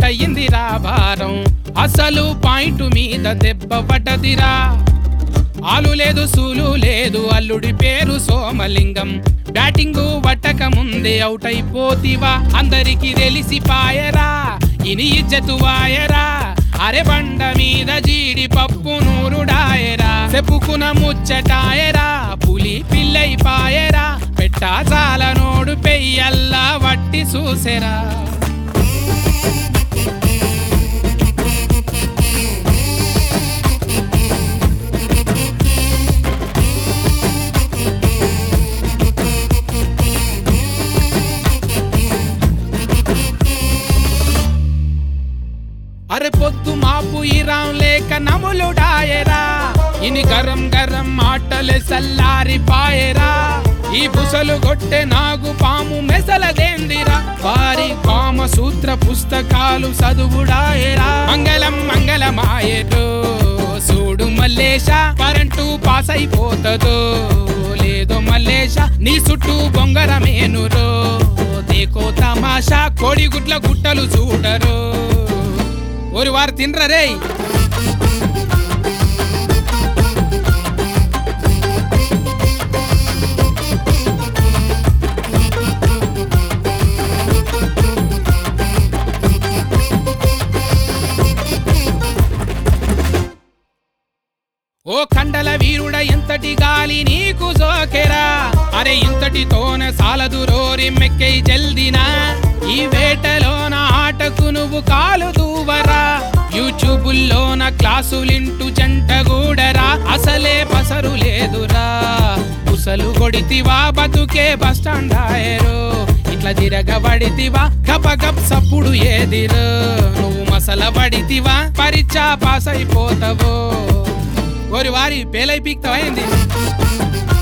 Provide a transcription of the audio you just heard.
అయ్యిందిరా భారం అసలు పాయింట్ మీద దెబ్బ పడ్డదిరా ఆలు లేదు సూలు లేదు అల్లుడి పేరు సోమలింగం బ్యాటింగ్ పట్టక ముందే అవుట్ అయిపోతివా అందరికి తెలిసి పాయరా ఇని ఇజ్జతు వాయరా అరే బండ మీద జీడి పప్పు నూరుడాయరా చెప్పుకున ముచ్చటాయరా పులి పిల్లై పాయరా పెట్టా చాల నోడు పెయ్యల్లా వట్టి చూసెరా అరే పొద్దు మాపు ఇరాం లేక నములుడాయరా ఇని గరం గరం మాటలే సల్లారి పాయరా ఈ బుసలు కొట్టే నాగు పాము మెసలదేందిరా వారి కామ సూత్ర పుస్తకాలు చదువుడాయరా మంగళం మంగళమాయరు చూడు మల్లేశ కరెంటు పాస్ అయిపోతదో లేదో మల్లేశ నీ చుట్టూ బొంగరమేనురో దేకో తమాషా కోడిగుడ్ల గుట్టలు చూడరు ஒரு வாரம் தின்றரே ఓ కండల వీరుడ ఎంతటి గాలి నీకు జోకెరా అరే ఇంతటితోన సాలదు రోరి మెక్కై జల్దినా ఈ వేటలోన ఆటకు నువ్వు కాలు దూవరా యూట్యూబుల్లోన క్లాసులింటూ జంట గూడరా అసలే పసరు లేదురా పుసలు కొడితివా బతుకే బస్టాండ్ ఆయరు ఇట్లా తిరగబడితివా గప గప్ సప్పుడు ఏదిరు నువ్వు మసల పడితివా పరీక్ష పాస్ అయిపోతావు ఓరి వారి పేలై పీక్తావైంది